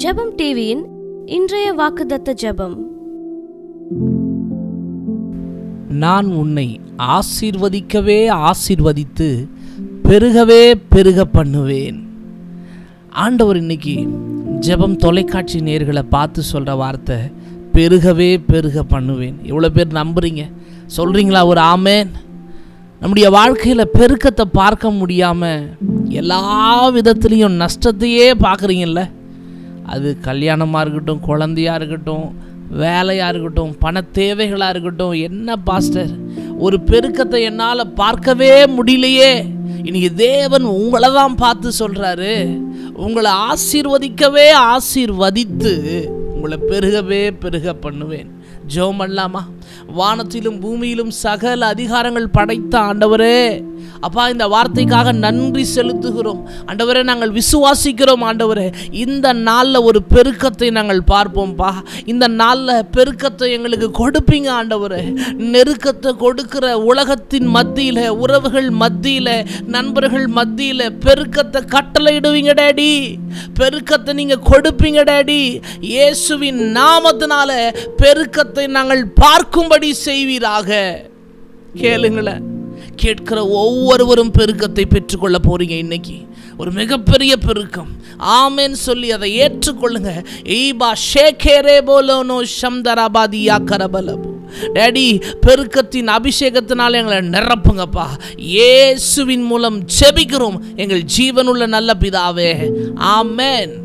ஜெபம் டிவியின் இன்றைய வாக்குதத்த ஜெபம் நான் உன்னை ஆசீர்வதிக்கவே ஆசீர்வதித்து பெருகவே பெருக பண்ணுவேன் ஆண்டவர் இன்னைக்கு ஜெபம் தொலைக்காட்சி நேர்களை பார்த்து சொல்கிற வார்த்தை பெருகவே பெருக பண்ணுவேன் எவ்வளோ பேர் நம்புறீங்க சொல்கிறீங்களா ஒரு ஆமேன் நம்முடைய வாழ்க்கையில் பெருக்கத்தை பார்க்க முடியாமல் எல்லா விதத்துலேயும் நஷ்டத்தையே பார்க்குறீங்கல்ல அது கல்யாணமாக இருக்கட்டும் குழந்தையாக இருக்கட்டும் வேலையாக இருக்கட்டும் பண தேவைகளாக இருக்கட்டும் என்ன பாஸ்டர் ஒரு பெருக்கத்தை என்னால் பார்க்கவே முடியலையே இன்னைக்கு தேவன் உங்களை தான் பார்த்து சொல்கிறாரு உங்களை ஆசீர்வதிக்கவே ஆசீர்வதித்து உங்களை பெருகவே பெருக பண்ணுவேன் ஜெபம் பண்ணலாமா வானத்திலும் பூமியிலும் சகல அதிகாரங்கள் படைத்த ஆண்டவரே அப்பா இந்த வார்த்தைக்காக நன்றி செலுத்துகிறோம் ஆண்டவரே நாங்கள் விசுவாசிக்கிறோம் ஆண்டவரே இந்த நாளில் ஒரு பெருக்கத்தை நாங்கள் பார்ப்போம்ப்பா இந்த நாளில் பெருக்கத்தை எங்களுக்கு கொடுப்பீங்க ஆண்டவரே நெருக்கத்தை கொடுக்கிற உலகத்தின் மத்தியில் உறவுகள் மத்தியில் நண்பர்கள் மத்தியில் பெருக்கத்தை கட்டளையிடுவீங்க டேடி பெருக்கத்தை நீங்கள் கொடுப்பீங்க டேடி இயேசுவின் நாமத்தினால பெருக்கத்தை நாங்கள் பார்க்கும்படி செய்வீராக கேளுங்களேன் கேட்கிற ஒவ்வொருவரும் பெருக்கத்தை பெற்றுக்கொள்ள போறீங்க இன்னைக்கு ஒரு மிகப்பெரிய பெருக்கம் ஆமேன்னு சொல்லி அதை ஏற்றுக்கொள்ளுங்க ஈபா ஷேகேரே போலோனோ ஷம்தராபாதியா கரபலபு டேடி பெருக்கத்தின் அபிஷேகத்தினால எங்களை நிரப்புங்கப்பா இயேசுவின் மூலம் ஜெபிக்கிறோம் எங்கள் ஜீவனுள்ள நல்ல பிதாவே ஆமென்